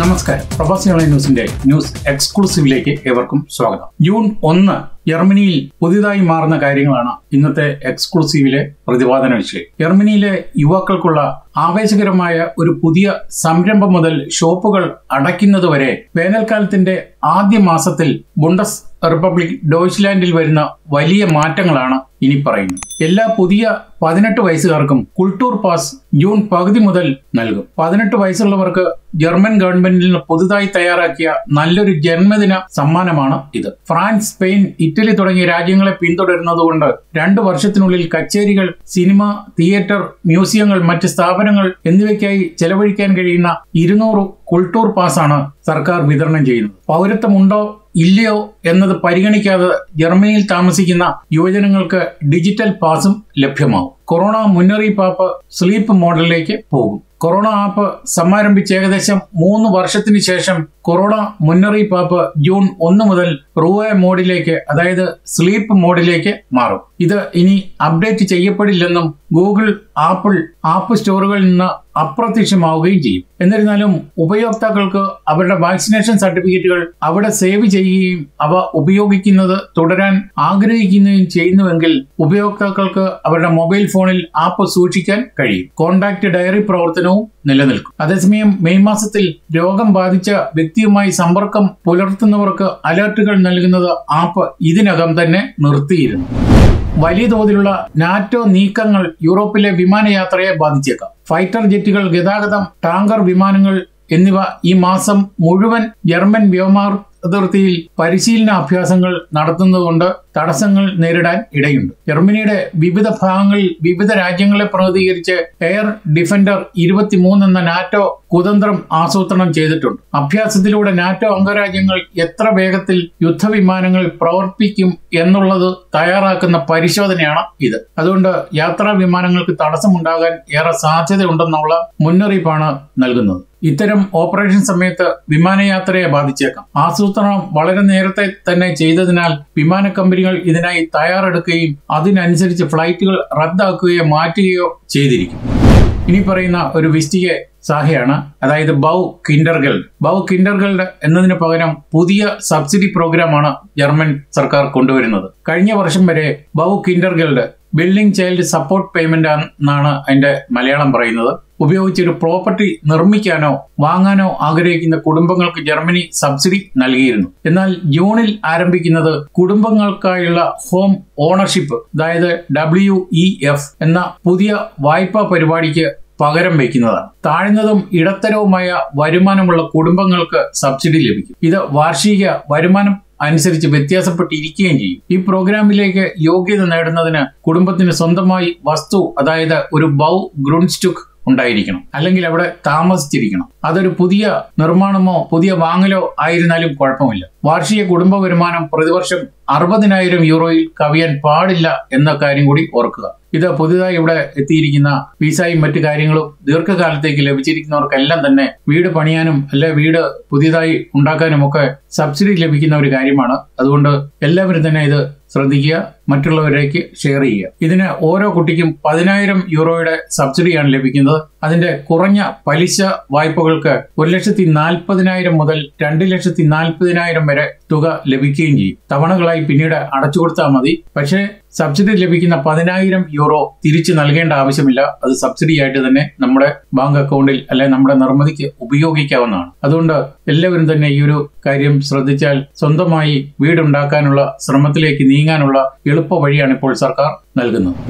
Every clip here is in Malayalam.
നമസ്കാരം പ്രവാസി ഓൺലൈൻ ന്യൂസിന്റെ ന്യൂസ് എക്സ്ക്ലൂസീവിലേക്ക് ഏവർക്കും സ്വാഗതം ജൂൺ ഒന്ന് ജർമ്മനിയിൽ പുതിയതായി മാറുന്ന കാര്യങ്ങളാണ് ഇന്നത്തെ എക്സ്ക്ലൂസീവിലെ പ്രതിപാദന വിഷയം ജർമ്മനിയിലെ യുവാക്കൾക്കുള്ള ആവേശകരമായ ഒരു പുതിയ സംരംഭം മുതൽ ഷോപ്പുകൾ അടയ്ക്കുന്നതുവരെ വേനൽക്കാലത്തിന്റെ ആദ്യ മാസത്തിൽ ബുണ്ടസ് റിപ്പബ്ലിക് ഡോയ്ച്ച്ലാൻഡിൽ വരുന്ന വലിയ മാറ്റങ്ങളാണ് ഇനി പറയുന്നത് എല്ലാ പുതിയ പതിനെട്ട് വയസ്സുകാർക്കും കുൾട്ടൂർ പാസ് ജൂൺ പകുതി മുതൽ നൽകും പതിനെട്ട് വയസ്സുള്ളവർക്ക് ജർമ്മൻ ഗവൺമെന്റിൽ നിന്ന് പുതുതായി തയ്യാറാക്കിയ നല്ലൊരു ജന്മദിന സമ്മാനമാണ് ഇത് ഫ്രാൻസ് സ്പെയിൻ ഇറ്റലി തുടങ്ങിയ രാജ്യങ്ങളെ പിന്തുടരുന്നതുകൊണ്ട് രണ്ടു വർഷത്തിനുള്ളിൽ കച്ചേരികൾ സിനിമ തിയേറ്റർ മ്യൂസിയങ്ങൾ മറ്റ് സ്ഥാപനങ്ങൾ എന്നിവയ്ക്കായി ചെലവഴിക്കാൻ കഴിയുന്ന ഇരുന്നൂറ് കുൾട്ടൂർ പാസാണ് സർക്കാർ വിതരണം ചെയ്യുന്നത് പൗരത്വമുണ്ടോ ഇല്ലയോ എന്നത് പരിഗണിക്കാതെ ജർമ്മനിയിൽ താമസിക്കുന്ന യുവജനങ്ങൾക്ക് ഡിജിറ്റൽ പാസും ലഭ്യമാവും കൊറോണ മുന്നറിയിപ്പ് ആപ്പ് സ്ലീപ്പ് മോഡലിലേക്ക് പോകും കൊറോണ ആപ്പ് സമാരംഭിച്ച് ഏകദേശം മൂന്ന് വർഷത്തിന് ശേഷം കൊറോണ മുന്നറിയിപ്പ് ആപ്പ് ജൂൺ ഒന്ന് മുതൽ റൂവ മോഡിലേക്ക് അതായത് സ്ലീപ്പ് മോഡിലേക്ക് മാറും ഇത് ഇനി അപ്ഡേറ്റ് ചെയ്യപ്പെടില്ലെന്നും ഗൂഗിൾ ആപ്പിൾ ആപ്പ് സ്റ്റോറുകളിൽ നിന്ന് അപ്രത്യക്ഷമാവുകയും ചെയ്യും എന്നിരുന്നാലും ഉപയോക്താക്കൾക്ക് അവരുടെ വാക്സിനേഷൻ സർട്ടിഫിക്കറ്റുകൾ അവിടെ സേവ് ചെയ്യുകയും അവ ഉപയോഗിക്കുന്നത് തുടരാൻ ആഗ്രഹിക്കുകയും ചെയ്യുന്നുവെങ്കിൽ ഉപയോക്താക്കൾക്ക് അവരുടെ മൊബൈൽ ഫോണിൽ ആപ്പ് സൂക്ഷിക്കാൻ കഴിയും കോണ്ടാക്ട് ഡയറി പ്രവർത്തനവും നിലനിൽക്കും അതേസമയം മെയ് മാസത്തിൽ രോഗം ബാധിച്ച വ്യക്തിയുമായി സമ്പർക്കം പുലർത്തുന്നവർക്ക് അലർട്ടുകൾ നൽകുന്നത് ആപ്പ് ഇതിനകം തന്നെ നിർത്തിയിരുന്നു വലിയ തോതിലുള്ള നാറ്റോ നീക്കങ്ങൾ യൂറോപ്പിലെ വിമാനയാത്രയെ ബാധിച്ചേക്കാം ഫൈറ്റർ ജെറ്റുകൾ ഗതാഗതം ടാങ്കർ വിമാനങ്ങൾ എന്നിവ ഈ മാസം മുഴുവൻ ജർമ്മൻ വ്യോമാർ അതിർത്തിയിൽ പരിശീലന അഭ്യാസങ്ങൾ നടത്തുന്നതുകൊണ്ട് തടസ്സങ്ങൾ നേരിടാൻ ഇടയുണ്ട് ജർമ്മനിയുടെ വിവിധ ഭാഗങ്ങളിൽ വിവിധ രാജ്യങ്ങളെ പ്രതിനിധീകരിച്ച് എയർ ഡിഫൻഡർ ഇരുപത്തിമൂന്ന് എന്ന നാറ്റോ കുതന്ത്രം ആസൂത്രണം ചെയ്തിട്ടുണ്ട് അഭ്യാസത്തിലൂടെ നാറ്റോ അംഗരാജ്യങ്ങൾ എത്ര വേഗത്തിൽ യുദ്ധവിമാനങ്ങൾ പ്രവർത്തിക്കും എന്നുള്ളത് തയ്യാറാക്കുന്ന പരിശോധനയാണ് ഇത് അതുകൊണ്ട് യാത്രാ വിമാനങ്ങൾക്ക് തടസ്സമുണ്ടാകാൻ ഏറെ സാധ്യതയുണ്ടെന്നുള്ള മുന്നറിയിപ്പാണ് നൽകുന്നത് ഇത്തരം ഓപ്പറേഷൻ സമയത്ത് വിമാനയാത്രയെ ബാധിച്ചേക്കാം ആസൂത്രണം വളരെ നേരത്തെ തന്നെ ചെയ്തതിനാൽ വിമാന കമ്പനികൾ ഇതിനായി തയ്യാറെടുക്കുകയും അതിനനുസരിച്ച് ഫ്ലൈറ്റുകൾ റദ്ദാക്കുകയോ മാറ്റുകയോ ചെയ്തിരിക്കും ഇനി പറയുന്ന ഒരു വിസ്റ്റിക സാഹയാണ് അതായത് ബൗ കിൻഡർഗൽഡ് ബൗ കിൻഡർഗൽഡ് എന്നതിന് പകരം പുതിയ സബ്സിഡി പ്രോഗ്രാമാണ് ജർമ്മൻ സർക്കാർ കൊണ്ടുവരുന്നത് കഴിഞ്ഞ വർഷം വരെ Baukindergeld building child support payment എന്നാണ് അതിന്റെ മലയാളം പറയുന്നത് ഉപയോഗിച്ച് ഒരു പ്രോപ്പർട്ടി നിർമ്മിക്കാനോ വാങ്ങാനോ ആഗ്രഹിക്കുന്ന കുടുംബങ്ങൾക്ക് ജർമ്മനി സബ്സിഡി നൽകിയിരുന്നു എന്നാൽ ജൂണിൽ ആരംഭിക്കുന്നത് കുടുംബങ്ങൾക്കായുള്ള ഹോം ഓണർഷിപ്പ് അതായത് ഡബ്ല്യു ഇ എഫ് എന്ന പുതിയ വായ്പാ പരിപാടിക്ക് പകരം വയ്ക്കുന്നതാണ് താഴ്ന്നതും ഇടത്തരവുമായ വരുമാനമുള്ള കുടുംബങ്ങൾക്ക് സബ്സിഡി ലഭിക്കും ഇത് വാർഷിക വരുമാനം അനുസരിച്ച് വ്യത്യാസപ്പെട്ടിരിക്കുകയും ചെയ്യും ഈ പ്രോഗ്രാമിലേക്ക് യോഗ്യത നേടുന്നതിന് കുടുംബത്തിന് സ്വന്തമായി വസ്തു അതായത് ഒരു ബൗ ഗ്രൂൺസ്റ്റുക്ക് ഉണ്ടായിരിക്കണം അല്ലെങ്കിൽ അവിടെ താമസിച്ചിരിക്കണം അതൊരു പുതിയ നിർമ്മാണമോ പുതിയ വാങ്ങലോ ആയിരുന്നാലും കുഴപ്പമില്ല വാർഷിക കുടുംബ വരുമാനം പ്രതിവർഷം അറുപതിനായിരം യൂറോയിൽ കവിയാൻ പാടില്ല എന്ന കാര്യം കൂടി ഓർക്കുക ഇത് പുതുതായി ഇവിടെ എത്തിയിരിക്കുന്ന വിസയും മറ്റു കാര്യങ്ങളും ദീർഘകാലത്തേക്ക് ലഭിച്ചിരിക്കുന്നവർക്കെല്ലാം തന്നെ വീട് പണിയാനും അല്ലെ വീട് പുതിയതായി ഉണ്ടാക്കാനും ഒക്കെ സബ്സിഡി ലഭിക്കുന്ന ഒരു കാര്യമാണ് അതുകൊണ്ട് എല്ലാവരും തന്നെ ഇത് ശ്രദ്ധിക്കുക മറ്റുള്ളവരേക്ക് ഷെയർ ചെയ്യുക ഇതിന് ഓരോ കുട്ടിക്കും പതിനായിരം യൂറോയുടെ സബ്സിഡിയാണ് ലഭിക്കുന്നത് അതിന്റെ കുറഞ്ഞ പലിശ വായ്പകൾക്ക് ഒരു ലക്ഷത്തി നാൽപ്പതിനായിരം മുതൽ രണ്ട് ലക്ഷത്തി നാൽപ്പതിനായിരം വരെ തുക ലഭിക്കുകയും ചെയ്യും തവണകളായി പിന്നീട് അടച്ചു കൊടുത്താൽ മതി പക്ഷേ സബ്സിഡി ലഭിക്കുന്ന പതിനായിരം യൂറോ തിരിച്ചു നൽകേണ്ട ആവശ്യമില്ല അത് സബ്സിഡി ആയിട്ട് തന്നെ നമ്മുടെ ബാങ്ക് അക്കൗണ്ടിൽ അല്ലെ നമ്മുടെ നിർമ്മിതിക്ക് ഉപയോഗിക്കാവുന്നതാണ് അതുകൊണ്ട് എല്ലാവരും തന്നെ ഈ ഒരു കാര്യം ശ്രദ്ധിച്ചാൽ സ്വന്തമായി വീടുണ്ടാക്കാനുള്ള ശ്രമത്തിലേക്ക് നീങ്ങാനുള്ള എളുപ്പ വഴിയാണ് ഇപ്പോൾ സർക്കാർ നൽകുന്നത്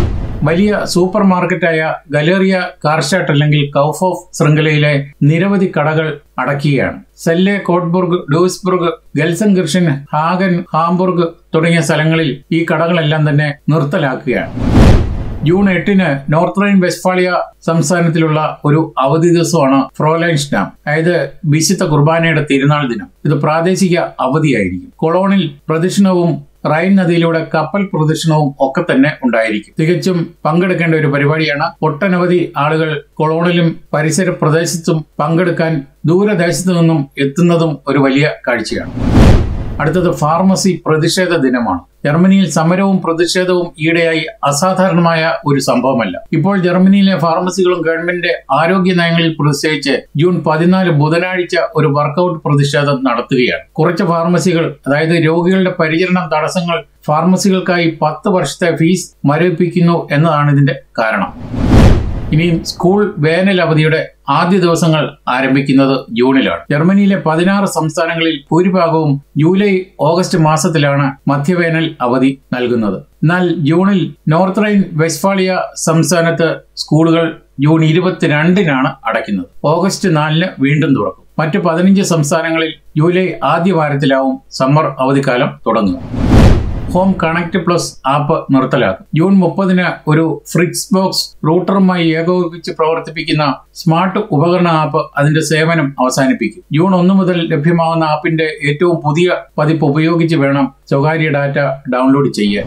വലിയ സൂപ്പർ മാർക്കറ്റായ ഗലേറിയ കാർഷാട്ട് അല്ലെങ്കിൽ കൗഫോഫ് ശൃംഖലയിലെ നിരവധി കടകൾ അടയ്ക്കുകയാണ് സെല്ലെ കോട്ട്ബുർഗ് ഡൂസ്ബുർഗ് ഗെൽസൻകിർഷൻ ഹാഗൻ ഹാംബുർഗ് തുടങ്ങിയ സ്ഥലങ്ങളിൽ ഈ കടകളെല്ലാം തന്നെ നിർത്തലാക്കുകയാണ് ജൂൺ എട്ടിന് നോർത്ത് റൈൻ വെസ്റ്റ്ഫാളിയ സംസ്ഥാനത്തിലുള്ള ഒരു അവധി ദിവസമാണ് ഫ്രോലൈൻസ് ഡാം അതായത് വിശുദ്ധ കുർബാനയുടെ തിരുനാൾ ദിനം ഇത് പ്രാദേശിക അവധിയായിരിക്കും കൊളോണിൽ പ്രദക്ഷിണവും റൈൻ നദിയിലൂടെ കപ്പൽ പ്രദക്ഷിണവും ഒക്കെ തന്നെ ഉണ്ടായിരിക്കും തികച്ചും പങ്കെടുക്കേണ്ട ഒരു പരിപാടിയാണ് ഒട്ടനവധി ആളുകൾ കൊളോണിലും പരിസര പ്രദേശത്തും പങ്കെടുക്കാൻ ദൂരദേശത്തു നിന്നും എത്തുന്നതും ഒരു വലിയ കാഴ്ചയാണ് അടുത്തത് ഫാർമസി പ്രതിഷേധ ദിനമാണ് ജർമ്മനിയിൽ സമരവും പ്രതിഷേധവും ഈയിടെയായി അസാധാരണമായ ഒരു സംഭവമല്ല ഇപ്പോൾ ജർമ്മനിയിലെ ഫാർമസികളും ഗവൺമെന്റ് ആരോഗ്യ നയങ്ങളിൽ പ്രതിഷേധിച്ച് ജൂൺ പതിനാല് ബുധനാഴ്ച ഒരു വർക്കൌട്ട് പ്രതിഷേധം നടത്തുകയാണ് കുറച്ച് ഫാർമസികൾ അതായത് രോഗികളുടെ പരിചരണം തടസ്സങ്ങൾ ഫാർമസികൾക്കായി പത്ത് വർഷത്തെ ഫീസ് മരവിപ്പിക്കുന്നു എന്നതാണ് ഇതിന്റെ കാരണം ഇനിയും സ്കൂൾ വേനൽ അവധിയുടെ ആദ്യ ദിവസങ്ങൾ ആരംഭിക്കുന്നത് ജൂണിലാണ് ജർമ്മനിയിലെ പതിനാറ് സംസ്ഥാനങ്ങളിൽ ഭൂരിഭാഗവും ജൂലൈ ഓഗസ്റ്റ് മാസത്തിലാണ് മധ്യവേനൽ അവധി നൽകുന്നത് എന്നാൽ ജൂണിൽ നോർത്ത് റൈൻ വെസ്റ്റ്ഫാളിയ സംസ്ഥാനത്ത് സ്കൂളുകൾ ജൂൺ ഇരുപത്തിരണ്ടിനാണ് അടയ്ക്കുന്നത് ഓഗസ്റ്റ് നാലിന് വീണ്ടും തുറക്കും മറ്റ് പതിനഞ്ച് സംസ്ഥാനങ്ങളിൽ ജൂലൈ ആദ്യ വാരത്തിലാവും സമ്മർ അവധിക്കാലം തുടങ്ങുക ഹോം കണക്ട് പ്ലസ് ആപ്പ് നിർത്തലാക്കും ജൂൺ മുപ്പതിന് ഒരു ഫ്രിക്സ് ബോക്സ് റൂട്ടറുമായി ഏകോപിപ്പിച്ച് പ്രവർത്തിപ്പിക്കുന്ന സ്മാർട്ട് ഉപകരണ ആപ്പ് അതിന്റെ സേവനം അവസാനിപ്പിക്കും ജൂൺ ഒന്ന് മുതൽ ലഭ്യമാകുന്ന ആപ്പിന്റെ ഏറ്റവും പുതിയ പതിപ്പ് ഉപയോഗിച്ച് വേണം സ്വകാര്യ ഡാറ്റ ഡൗൺലോഡ് ചെയ്യാൻ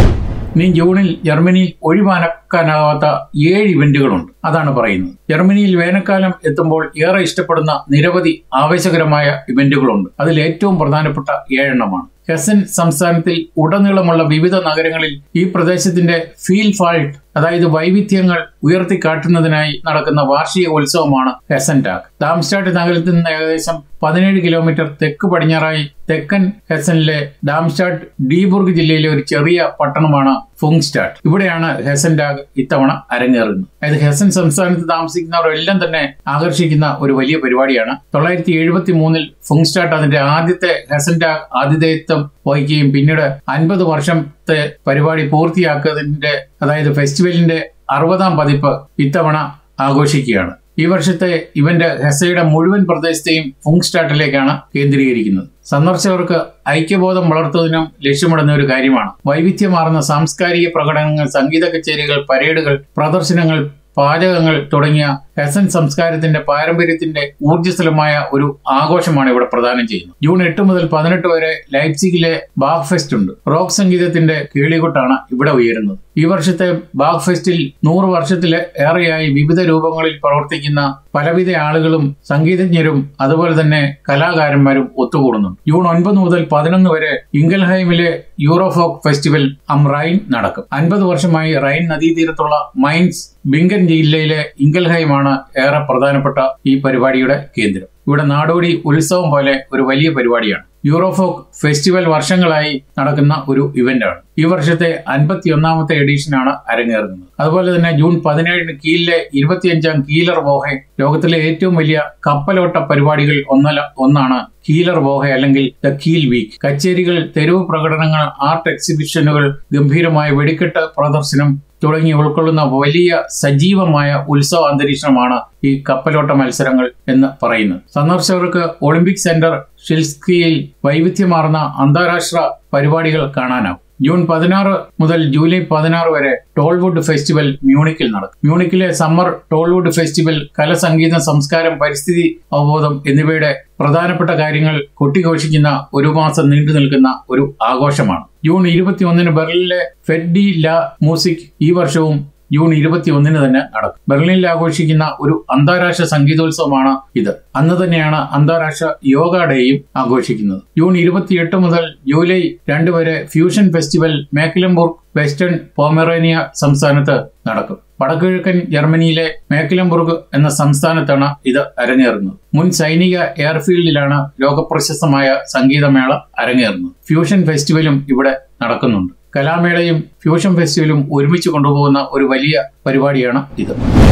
ഇനി ജൂണിൽ ജർമ്മനിയിൽ ഒഴിവാക്കാനാവാത്ത ഏഴ് ഇവന്റുകളുണ്ട് അതാണ് പറയുന്നത് ജർമ്മനിയിൽ വേനൽക്കാലം എത്തുമ്പോൾ ഏറെ ഇഷ്ടപ്പെടുന്ന നിരവധി ആവേശകരമായ ഇവന്റുകളുണ്ട് അതിൽ ഏറ്റവും പ്രധാനപ്പെട്ട ഏഴെണ്ണമാണ് ഹെസൻ സംസ്ഥാനത്തിൽ ഉടനീളമുള്ള വിവിധ നഗരങ്ങളിൽ ഈ പ്രദേശത്തിന്റെ ഫീൽ ഫാൾട്ട് അതായത് വൈവിധ്യങ്ങൾ ഉയർത്തിക്കാട്ടുന്നതിനായി നടക്കുന്ന വാർഷിക ഉത്സവമാണ് ഹെസൻ ടാഗ് ഡാംസ്റ്റാഡ് നഗരത്തിൽ നിന്ന് ഏകദേശം പതിനേഴ് കിലോമീറ്റർ തെക്ക് പടിഞ്ഞാറായി തെക്കൻ ഹെസനിലെ ഡാംസ്റ്റാഡ് ഡീബുർഗ് ജില്ലയിലെ ഒരു ചെറിയ പട്ടണമാണ് ഫുങ്സ്റ്റാഡ് ഇവിടെയാണ് ഹെസൻ ടാഗ് ഇത്തവണ അരങ്ങേറുന്നത് അതായത് ഹെസൻ സംസ്ഥാനത്ത് താമസിക്കുന്നവർ എല്ലാം തന്നെ ആകർഷിക്കുന്ന ഒരു വലിയ പരിപാടിയാണ് തൊള്ളായിരത്തി എഴുപത്തി മൂന്നിൽ ഫുങ്സ്റ്റാഡ് അതിന്റെ ആദ്യത്തെ ഹെസൻ ടാഗ് ആതിഥേയത്വം വഹിക്കുകയും പിന്നീട് അൻപത് വർഷത്തെ പരിപാടി പൂർത്തിയാക്കുന്നതിന്റെ അതായത് ഫെസ്റ്റിവലിന്റെ അറുപതാം പതിപ്പ് ഇത്തവണ ആഘോഷിക്കുകയാണ് ഈ വർഷത്തെ ഇവന്റ് ഹെസയുടെ മുഴുവൻ പ്രദേശത്തെയും ഫുങ്സ്റ്റാട്ടിലേക്കാണ് കേന്ദ്രീകരിക്കുന്നത് സന്ദർശകർക്ക് ഐക്യബോധം വളർത്തുന്നതിനും ലക്ഷ്യമിടുന്ന ഒരു കാര്യമാണ് വൈവിധ്യമാർന്ന സാംസ്കാരിക പ്രകടനങ്ങൾ സംഗീത കച്ചേരികൾ പരേഡുകൾ പ്രദർശനങ്ങൾ പാചകങ്ങൾ തുടങ്ങിയ ഹെസൻ സംസ്കാരത്തിന്റെ പാരമ്പര്യത്തിന്റെ ഊർജ്ജസ്വലമായ ഒരു ആഘോഷമാണ് ഇവിടെ പ്രദാനം ചെയ്യുന്നത് ജൂൺ എട്ട് മുതൽ പതിനെട്ട് വരെ ലൈപ്സിഗിലെ ബാഗ് ഫെസ്റ്റ് ഉണ്ട് റോക്ക് സംഗീതത്തിന്റെ കീളികൊട്ടാണ് ഇവിടെ ഉയരുന്നത് ഈ വർഷത്തെ ബാഗ് ഫെസ്റ്റിൽ നൂറ് വർഷത്തിലെ ഏറെയായി വിവിധ രൂപങ്ങളിൽ പ്രവർത്തിക്കുന്ന പലവിധ ആളുകളും സംഗീതജ്ഞരും അതുപോലെ തന്നെ കലാകാരന്മാരും ഒത്തുകൂടുന്നുണ്ട് ജൂൺ ഒൻപത് മുതൽ പതിനൊന്ന് വരെ ഇംഗൽഹൈമിലെ യൂറോഫോക്ക് ഫെസ്റ്റിവൽ അം റൈൻ നടക്കും അൻപത് വർഷമായി റൈൻ നദീതീരത്തുള്ള മൈൻസ് ബിങ്കൻ ജില്ലയിലെ ഇംഗൽഹൈമാണ് ഏറെ പ്രധാനപ്പെട്ട ഈ പരിപാടിയുടെ കേന്ദ്രം ഇവിടെ നാടോടി ഉത്സവം പോലെ ഒരു വലിയ പരിപാടിയാണ് യൂറോഫോക്ക് ഫെസ്റ്റിവൽ വർഷങ്ങളായി നടക്കുന്ന ഒരു ഇവന്റാണ് ഈ വർഷത്തെ അൻപത്തിയൊന്നാമത്തെ എഡിഷനാണ് അരങ്ങേറുന്നത് അതുപോലെ തന്നെ ജൂൺ പതിനേഴിന് കീലിലെ ഇരുപത്തിയഞ്ചാം കീലർ വോഹെ ലോകത്തിലെ ഏറ്റവും വലിയ കപ്പലോട്ട പരിപാടികൾ ഒന്നല്ല ഒന്നാണ് കീലർ വോഹെ അല്ലെങ്കിൽ ദ കീൽ വീക്ക് കച്ചേരികൾ തെരുവ് പ്രകടനങ്ങൾ ആർട്ട് എക്സിബിഷനുകൾ ഗംഭീരമായ വെടിക്കെട്ട് പ്രദർശനം തുടങ്ങി ഉൾക്കൊള്ളുന്ന വലിയ സജീവമായ ഉത്സവ അന്തരീക്ഷമാണ് ഈ കപ്പലോട്ട മത്സരങ്ങൾ എന്ന് പറയുന്നത് സന്ദർശകർക്ക് ഒളിമ്പിക് സെന്റർ ഷിൽസ്കിയിൽ വൈവിധ്യമാർന്ന അന്താരാഷ്ട്ര പരിപാടികൾ കാണാനാവും ജൂൺ പതിനാറ് മുതൽ ജൂലൈ പതിനാറ് വരെ ടോൾവുഡ് ഫെസ്റ്റിവൽ മ്യൂണിക്കിൽ നടക്കും മ്യൂണിക്കിലെ സമ്മർ ടോൾവുഡ് ഫെസ്റ്റിവൽ കല സംഗീതം സംസ്കാരം പരിസ്ഥിതി അവബോധം എന്നിവയുടെ പ്രധാനപ്പെട്ട കാര്യങ്ങൾ കൊട്ടിഘോഷിക്കുന്ന ഒരു മാസം നീണ്ടു നിൽക്കുന്ന ഒരു ആഘോഷമാണ് ജൂൺ ഇരുപത്തിയൊന്നിന് ബെർലിനിലെ ഫെഡ്ഡി ല മ്യൂസിക് ഈ വർഷവും ജൂൺ ഇരുപത്തിയൊന്നിന് തന്നെ നടക്കും ബെർലിനിൽ ആഘോഷിക്കുന്ന ഒരു അന്താരാഷ്ട്ര സംഗീതോത്സവമാണ് ഇത് അന്ന് തന്നെയാണ് അന്താരാഷ്ട്ര യോഗ ഡേയും ആഘോഷിക്കുന്നത് ജൂൺ ഇരുപത്തിയെട്ട് മുതൽ ജൂലൈ രണ്ട് വരെ fusion festival Mecklenburg Western Pomerania സംസ്ഥാനത്ത് നടക്കും വടക്കുകിഴക്കൻ ജർമ്മനിയിലെ മേക്കലംബുർഗ് എന്ന സംസ്ഥാനത്താണ് ഇത് അരങ്ങേറുന്നത് മുൻ സൈനിക എയർഫീൽഡിലാണ് ലോകപ്രശസ്തമായ സംഗീതമേള അരങ്ങേറുന്നത് ഫ്യൂഷൻ ഫെസ്റ്റിവലും ഇവിടെ നടക്കുന്നുണ്ട് കലാമേളയും ഫ്യൂഷൻ ഫെസ്റ്റിവലും ഒരുമിച്ച് കൊണ്ടുപോകുന്ന ഒരു വലിയ പരിപാടിയാണ് ഇത്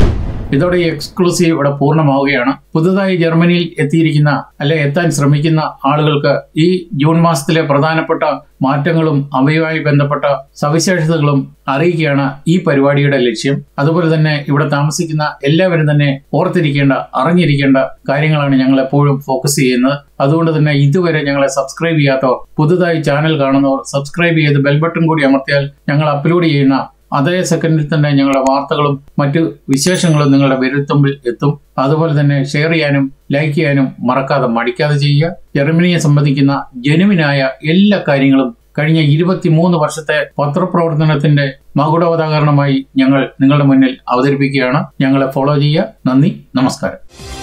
ഇതോടെ ഈ എക്സ്ക്ലൂസീവ് ഇവിടെ പൂർണ്ണമാവുകയാണ് പുതുതായി ജർമ്മനിയിൽ എത്തിയിരിക്കുന്ന അല്ലെ എത്താൻ ശ്രമിക്കുന്ന ആളുകൾക്ക് ഈ ജൂൺ മാസത്തിലെ പ്രധാനപ്പെട്ട മാറ്റങ്ങളും അവയുമായി ബന്ധപ്പെട്ട സവിശേഷതകളും അറിയിക്കുകയാണ് ഈ പരിപാടിയുടെ ലക്ഷ്യം അതുപോലെ തന്നെ ഇവിടെ താമസിക്കുന്ന എല്ലാവരും തന്നെ ഓർത്തിരിക്കേണ്ട അറിഞ്ഞിരിക്കേണ്ട കാര്യങ്ങളാണ് ഞങ്ങൾ എപ്പോഴും ഫോക്കസ് ചെയ്യുന്നത് അതുകൊണ്ട് തന്നെ ഇതുവരെ ഞങ്ങളെ സബ്സ്ക്രൈബ് ചെയ്യാത്തവർ പുതുതായി ചാനൽ കാണുന്നവർ സബ്സ്ക്രൈബ് ചെയ്ത് ബെൽ ബട്ടൺ കൂടി അമർത്തിയാൽ ഞങ്ങൾ അപ്ലോഡ് ചെയ്യുന്ന അതേ സെക്കൻഡിൽ തന്നെ ഞങ്ങളുടെ വാർത്തകളും മറ്റു വിശേഷങ്ങളും നിങ്ങളുടെ വിരൽത്തുമ്പിൽ എത്തും അതുപോലെ തന്നെ ഷെയർ ചെയ്യാനും ലൈക്ക് ചെയ്യാനും മറക്കാതെ മടിക്കാതെ ചെയ്യുക ജർമ്മനിയെ സംബന്ധിക്കുന്ന ജനുവിനായ എല്ലാ കാര്യങ്ങളും കഴിഞ്ഞ ഇരുപത്തിമൂന്ന് വർഷത്തെ പത്രപ്രവർത്തനത്തിന്റെ മകുടോദാഹരണമായി ഞങ്ങൾ നിങ്ങളുടെ മുന്നിൽ അവതരിപ്പിക്കുകയാണ് ഞങ്ങളെ ഫോളോ ചെയ്യുക നന്ദി നമസ്കാരം